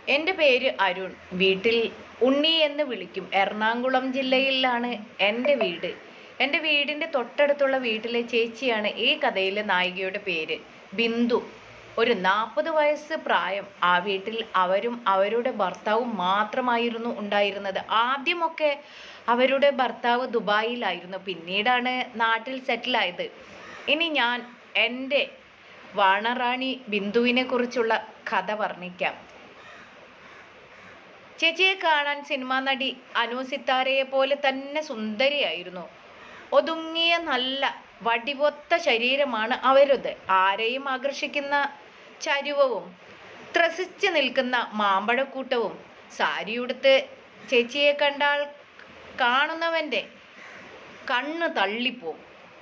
എൻ്റെ പേര് അരുൺ വീട്ടിൽ ഉണ്ണി എന്ന് വിളിക്കും എറണാകുളം ജില്ലയിലാണ് എൻ്റെ വീട് എൻ്റെ വീടിൻ്റെ തൊട്ടടുത്തുള്ള വീട്ടിലെ ചേച്ചിയാണ് ഈ കഥയിലെ നായികയുടെ പേര് ബിന്ദു ഒരു നാൽപ്പത് വയസ്സ് പ്രായം ആ വീട്ടിൽ അവരും അവരുടെ ഭർത്താവും മാത്രമായിരുന്നു ഉണ്ടായിരുന്നത് ആദ്യമൊക്കെ അവരുടെ ഭർത്താവ് ദുബായിലായിരുന്നു പിന്നീടാണ് നാട്ടിൽ സെറ്റിലായത് ഇനി ഞാൻ എൻ്റെ വാണറാണി ബിന്ദുവിനെ കുറിച്ചുള്ള കഥ വർണ്ണിക്കാം ചേച്ചിയെ കാണാൻ സിനിമാ നടി അനു സിത്താരയെ പോലെ തന്നെ സുന്ദരിയായിരുന്നു ഒതുങ്ങിയ നല്ല വടിവൊത്ത ശരീരമാണ് അവരുത് ആരെയും ആകർഷിക്കുന്ന ചരുവവും ത്രസിച്ച് നിൽക്കുന്ന മാമ്പഴക്കൂട്ടവും സാരിയുടുത്ത് ചേച്ചിയെ കണ്ടാൽ കാണുന്നവൻ്റെ കണ്ണ് തള്ളിപ്പോവും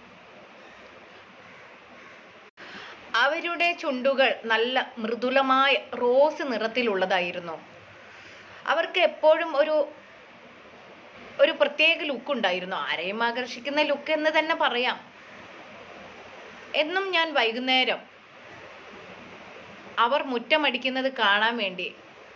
അവരുടെ ചുണ്ടുകൾ നല്ല മൃദുലമായ റോസ് നിറത്തിലുള്ളതായിരുന്നു അവർക്ക് എപ്പോഴും ഒരു ഒരു പ്രത്യേക ലുക്ക് ഉണ്ടായിരുന്നു ആരെയും ആകർഷിക്കുന്ന ലുക്ക് എന്ന് തന്നെ പറയാം എന്നും ഞാൻ വൈകുന്നേരം അവർ മുറ്റമടിക്കുന്നത് കാണാൻ വേണ്ടി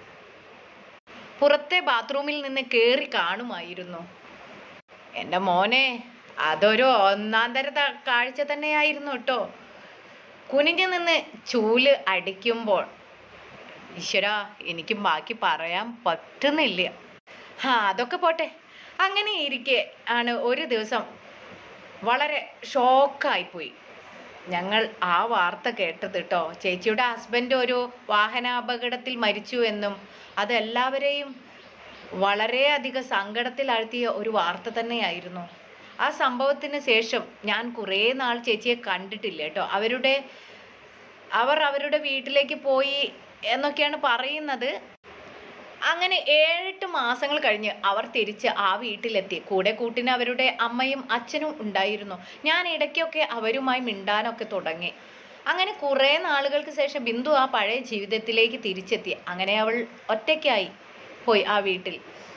പുറത്തെ ബാത്റൂമിൽ നിന്ന് കയറി കാണുമായിരുന്നു എൻ്റെ മോനെ അതൊരു ഒന്നാം തര ത- കാഴ്ച തന്നെയായിരുന്നു കേട്ടോ കുനിഞ്ഞു നിന്ന് ചൂല് അടിക്കുമ്പോൾ ഈശ്വരാ എനിക്ക് ബാക്കി പറയാൻ പറ്റുന്നില്ല ആ അതൊക്കെ പോട്ടെ അങ്ങനെ ഇരിക്കെ ആണ് ഒരു ദിവസം വളരെ ഷോക്കായിപ്പോയി ഞങ്ങൾ ആ വാർത്ത കേട്ടത് കേട്ടോ ചേച്ചിയുടെ ഹസ്ബൻഡ് ഒരു വാഹനാപകടത്തിൽ മരിച്ചു എന്നും അത് എല്ലാവരെയും വളരെയധികം സങ്കടത്തിലാഴ്ത്തിയ ഒരു വാർത്ത തന്നെയായിരുന്നു ആ സംഭവത്തിന് ശേഷം ഞാൻ കുറേ നാൾ ചേച്ചിയെ കണ്ടിട്ടില്ല കേട്ടോ അവരുടെ അവർ അവരുടെ വീട്ടിലേക്ക് പോയി എന്നൊക്കെയാണ് പറയുന്നത് അങ്ങനെ ഏഴെട്ട് മാസങ്ങൾ കഴിഞ്ഞ് അവർ തിരിച്ച് ആ വീട്ടിലെത്തി കൂടെ കൂട്ടിന് അവരുടെ അമ്മയും അച്ഛനും ഉണ്ടായിരുന്നു ഞാൻ ഇടയ്ക്കൊക്കെ അവരുമായി മിണ്ടാനൊക്കെ തുടങ്ങി അങ്ങനെ കുറേ നാളുകൾക്ക് ശേഷം ബിന്ദു ആ പഴയ ജീവിതത്തിലേക്ക് തിരിച്ചെത്തി അങ്ങനെ അവൾ ഒറ്റയ്ക്കായി പോയി ആ വീട്ടിൽ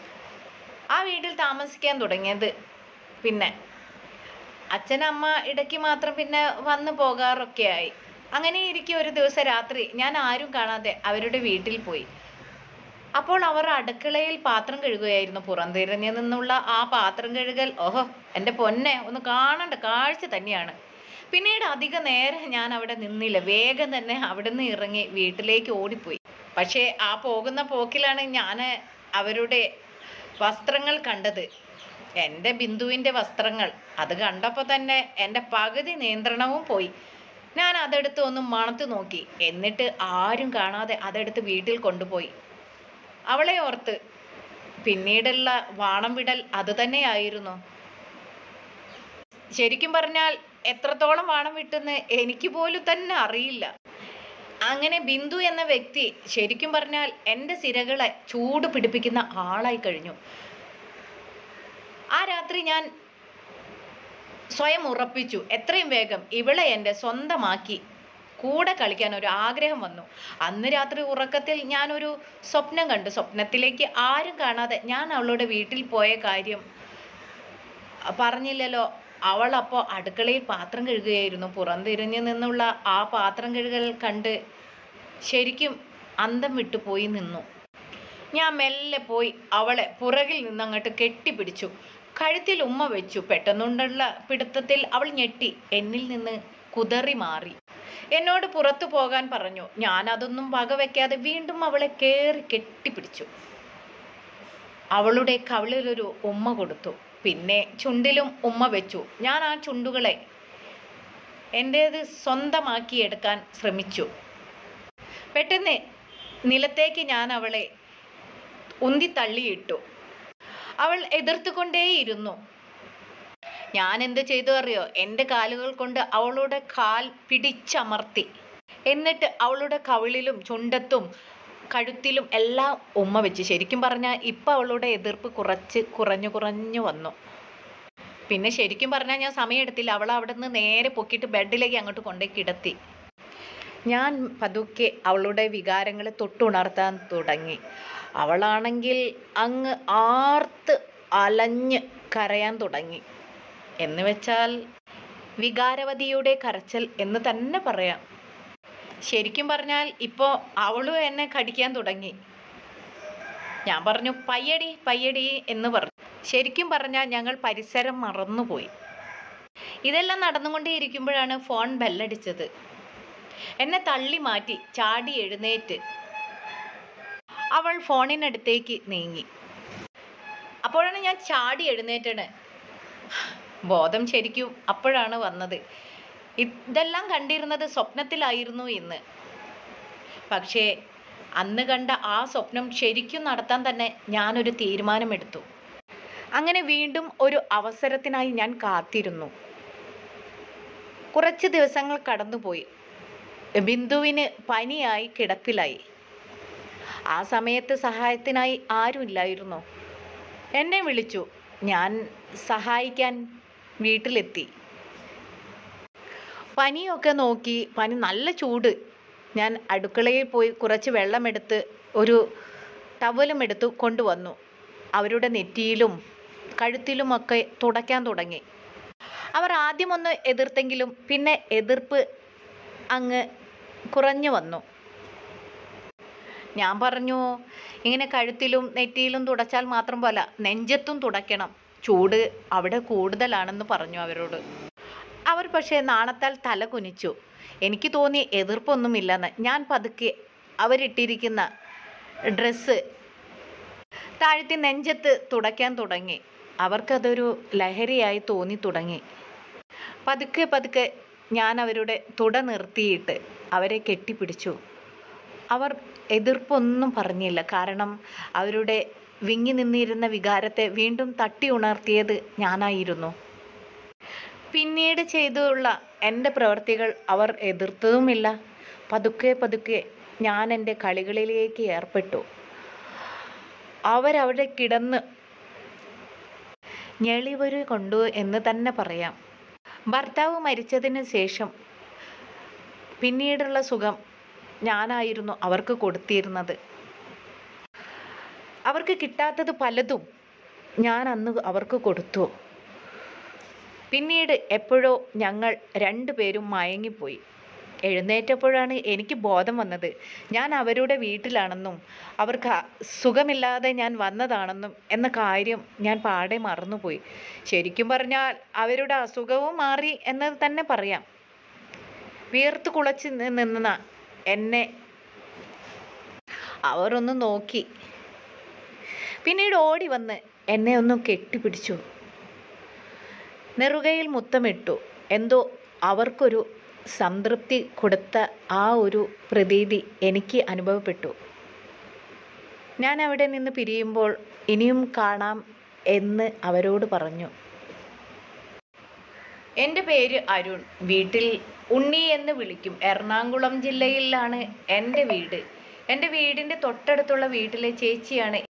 ആ വീട്ടിൽ താമസിക്കാൻ തുടങ്ങിയത് പിന്നെ അച്ഛനമ്മ ഇടയ്ക്ക് മാത്രം പിന്നെ വന്നു പോകാറൊക്കെ ആയി അങ്ങനെ ഇരിക്കെ ഒരു ദിവസം രാത്രി ഞാൻ ആരും കാണാതെ അവരുടെ വീട്ടിൽ പോയി അപ്പോൾ അവർ അടുക്കളയിൽ പാത്രം കഴുകുകയായിരുന്നു പുറംതിരിഞ്ഞു നിന്നുള്ള ആ പാത്രം കഴുകൽ ഓഹോ എൻ്റെ പൊന്നെ ഒന്ന് കാണണ്ട കാഴ്ച തന്നെയാണ് പിന്നീട് അധിക നേരം ഞാൻ അവിടെ നിന്നില്ല വേഗം തന്നെ അവിടെ നിന്ന് ഇറങ്ങി വീട്ടിലേക്ക് ഓടിപ്പോയി പക്ഷേ ആ പോകുന്ന പോക്കിലാണ് ഞാൻ അവരുടെ വസ്ത്രങ്ങൾ കണ്ടത് എൻ്റെ ബിന്ദുവിൻ്റെ വസ്ത്രങ്ങൾ അത് കണ്ടപ്പോൾ തന്നെ എൻ്റെ പകുതി നിയന്ത്രണവും പോയി ഞാൻ അതെടുത്ത് ഒന്ന് മണത്ത് നോക്കി എന്നിട്ട് ആരും കാണാതെ അതെടുത്ത് വീട്ടിൽ കൊണ്ടുപോയി അവളെ ഓർത്ത് പിന്നീടുള്ള വാണം വിടൽ അത് തന്നെയായിരുന്നു ശരിക്കും പറഞ്ഞാൽ എത്രത്തോളം വാണം വിട്ടെന്ന് എനിക്ക് പോലും തന്നെ അറിയില്ല അങ്ങനെ ബിന്ദു എന്ന വ്യക്തി ശരിക്കും പറഞ്ഞാൽ എൻ്റെ സിരകളെ ചൂട് പിടിപ്പിക്കുന്ന ആളായി കഴിഞ്ഞു ആ രാത്രി ഞാൻ സ്വയം ഉറപ്പിച്ചു എത്രയും വേഗം ഇവളെ എൻ്റെ സ്വന്തമാക്കി കൂടെ കളിക്കാൻ ഒരു ആഗ്രഹം വന്നു അന്ന് രാത്രി ഉറക്കത്തിൽ ഞാനൊരു സ്വപ്നം കണ്ടു സ്വപ്നത്തിലേക്ക് ആരും കാണാതെ ഞാൻ അവളുടെ വീട്ടിൽ പോയ കാര്യം പറഞ്ഞില്ലല്ലോ അവൾ അപ്പോൾ അടുക്കളയിൽ പാത്രം കഴുകുകയായിരുന്നു പുറംതിരിഞ്ഞു നിന്നുള്ള ആ പാത്രം കഴുകൽ കണ്ട് ശരിക്കും അന്തം വിട്ടു പോയി നിന്നു ഞാൻ മെല്ലെ പോയി അവളെ പുറകിൽ നിന്നങ്ങോട്ട് കെട്ടിപ്പിടിച്ചു കഴുത്തിൽ ഉമ്മ വെച്ചു പെട്ടെന്നുണ്ടുള്ള പിടുത്തത്തിൽ അവൾ ഞെട്ടി എന്നിൽ നിന്ന് കുതറി മാറി എന്നോട് പുറത്തു പോകാൻ പറഞ്ഞു ഞാൻ അതൊന്നും വകവെക്കാതെ വീണ്ടും അവളെ കയറി കെട്ടിപ്പിടിച്ചു അവളുടെ കവിളിലൊരു ഉമ്മ കൊടുത്തു പിന്നെ ചുണ്ടിലും ഉമ്മ വെച്ചു ഞാൻ ആ ചുണ്ടുകളെ എൻ്റേത് സ്വന്തമാക്കി എടുക്കാൻ ശ്രമിച്ചു പെട്ടെന്ന് നിലത്തേക്ക് ഞാൻ അവളെ ഉന്തി തള്ളിയിട്ടു അവൾ എതിർത്തുകൊണ്ടേയിരുന്നു ഞാൻ എന്ത് ചെയ്തു അറിയോ എൻ്റെ കാലുകൾ കൊണ്ട് അവളുടെ കാൽ പിടിച്ചമർത്തി എന്നിട്ട് അവളുടെ കവിളിലും ചുണ്ടത്തും കഴുത്തിലും എല്ലാം ഉമ്മ വെച്ച് ശരിക്കും പറഞ്ഞാൽ ഇപ്പം അവളുടെ എതിർപ്പ് കുറച്ച് കുറഞ്ഞു കുറഞ്ഞു വന്നു പിന്നെ ശരിക്കും പറഞ്ഞാൽ ഞാൻ സമയമെടുത്തില്ല അവൾ അവിടെ നിന്ന് നേരെ പൊക്കിയിട്ട് ബെഡിലേക്ക് അങ്ങോട്ട് കൊണ്ടുപോയി കിടത്തി ഞാൻ പതുക്കെ അവളുടെ വികാരങ്ങളെ തൊട്ടുണർത്താൻ തുടങ്ങി അവളാണെങ്കിൽ അങ്ങ് ആർത്ത് അലഞ്ഞ് കരയാൻ തുടങ്ങി എന്ന് വെച്ചാൽ വികാരവതിയുടെ കരച്ചൽ എന്ന് തന്നെ പറയാം ശരിക്കും പറഞ്ഞാൽ ഇപ്പോൾ അവളും എന്നെ കടിക്കാൻ തുടങ്ങി ഞാൻ പറഞ്ഞു പയ്യടി പയ്യടി എന്ന് പറഞ്ഞു ശരിക്കും പറഞ്ഞാൽ ഞങ്ങൾ പരിസരം മറന്നുപോയി ഇതെല്ലാം നടന്നുകൊണ്ടേയിരിക്കുമ്പോഴാണ് ഫോൺ ബെല്ലടിച്ചത് എന്നെ തള്ളി മാറ്റി ചാടി എഴുന്നേറ്റ് അവൾ ഫോണിനടുത്തേക്ക് നീങ്ങി അപ്പോഴാണ് ഞാൻ ചാടി എഴുന്നേറ്റണ് ബോധം ശരിക്കും അപ്പോഴാണ് വന്നത് ഇതെല്ലാം കണ്ടിരുന്നത് സ്വപ്നത്തിലായിരുന്നു ഇന്ന് പക്ഷേ അന്ന് കണ്ട ആ സ്വപ്നം ശരിക്കും നടത്താൻ തന്നെ ഞാനൊരു തീരുമാനമെടുത്തു അങ്ങനെ വീണ്ടും ഒരു അവസരത്തിനായി ഞാൻ കാത്തിരുന്നു കുറച്ച് ദിവസങ്ങൾ കടന്നുപോയി ബിന്ദുവിന് പനിയായി കിടപ്പിലായി ആ സമയത്ത് സഹായത്തിനായി ആരുമില്ലായിരുന്നു എന്നെ വിളിച്ചു ഞാൻ സഹായിക്കാൻ വീട്ടിലെത്തി പനിയൊക്കെ നോക്കി പനി നല്ല ചൂട് ഞാൻ അടുക്കളയിൽ പോയി കുറച്ച് വെള്ളമെടുത്ത് ഒരു ടവലും എടുത്തു കൊണ്ടുവന്നു അവരുടെ നെറ്റിയിലും കഴുത്തിലുമൊക്കെ തുടയ്ക്കാൻ തുടങ്ങി അവർ ആദ്യമൊന്ന് എതിർത്തെങ്കിലും പിന്നെ എതിർപ്പ് അങ്ങ് കുറഞ്ഞു വന്നു ഞാൻ പറഞ്ഞു ഇങ്ങനെ കഴുത്തിലും നെറ്റിയിലും തുടച്ചാൽ മാത്രം പോല നെഞ്ചത്തും തുടയ്ക്കണം ചൂട് അവിടെ കൂടുതലാണെന്ന് പറഞ്ഞു അവരോട് അവർ പക്ഷേ നാണത്താൽ തല കുനിച്ചു എനിക്ക് തോന്നി എതിർപ്പൊന്നുമില്ലെന്ന് ഞാൻ പതുക്കെ അവരിട്ടിരിക്കുന്ന ഡ്രസ്സ് താഴ്ത്തി നെഞ്ചത്ത് തുടയ്ക്കാൻ തുടങ്ങി അവർക്കതൊരു ലഹരിയായി തോന്നി തുടങ്ങി പതുക്കെ പതുക്കെ ഞാൻ അവരുടെ തുട നിർത്തിയിട്ട് അവരെ കെട്ടിപ്പിടിച്ചു അവർ എതിർപ്പൊന്നും പറഞ്ഞില്ല കാരണം അവരുടെ വിങ്ങി നിന്നിരുന്ന വികാരത്തെ വീണ്ടും തട്ടി ഉണർത്തിയത് ഞാനായിരുന്നു പിന്നീട് ചെയ്തുള്ള എൻ്റെ പ്രവൃത്തികൾ അവർ എതിർത്തതുമില്ല പതുക്കെ പതുക്കെ ഞാൻ എൻ്റെ കളികളിലേക്ക് ഏർപ്പെട്ടു അവരവിടെ കിടന്ന് ഞെളിവരു കൊണ്ടു എന്ന് തന്നെ പറയാം ഭർത്താവ് മരിച്ചതിന് ശേഷം പിന്നീടുള്ള സുഖം ഞാനായിരുന്നു അവർക്ക് കൊടുത്തിരുന്നത് അവർക്ക് കിട്ടാത്തത് പലതും ഞാൻ അന്ന് അവർക്ക് കൊടുത്തു പിന്നീട് എപ്പോഴോ ഞങ്ങൾ രണ്ടുപേരും മയങ്ങിപ്പോയി എഴുന്നേറ്റപ്പോഴാണ് എനിക്ക് ബോധം വന്നത് ഞാൻ അവരുടെ വീട്ടിലാണെന്നും അവർക്ക് അ- സുഖമില്ലാതെ ഞാൻ വന്നതാണെന്നും എന്ന കാര്യം ഞാൻ പാടെ മറന്നുപോയി ശരിക്കും പറഞ്ഞാൽ അവരുടെ അസുഖവും മാറി എന്നത് തന്നെ പറയാം വീർത്ത് കുളച്ച് നി- നിന്ന എന്നെ അവർ ഒന്ന് നോക്കി പിന്നീട് ഓടി വന്ന് എന്നെ ഒന്ന് കെട്ടിപ്പിടിച്ചു നെറുകയിൽ മുത്തമിട്ടു എന്തോ അവർക്കൊരു സംതൃപ്തി കൊടുത്ത ആ ഒരു പ്രതീതി എനിക്ക് അനുഭവപ്പെട്ടു ഞാൻ അവിടെ നിന്ന് പിരിയുമ്പോൾ ഇനിയും കാണാം എന്ന് അവരോട് പറഞ്ഞു എൻ്റെ പേര് അരുൺ വീട്ടിൽ ഉണ്ണി എന്ന് വിളിക്കും എറണാകുളം ജില്ലയിലാണ് എൻ്റെ വീട് എൻ്റെ വീടിൻ്റെ തൊട്ടടുത്തുള്ള വീട്ടിലെ ചേച്ചിയാണ്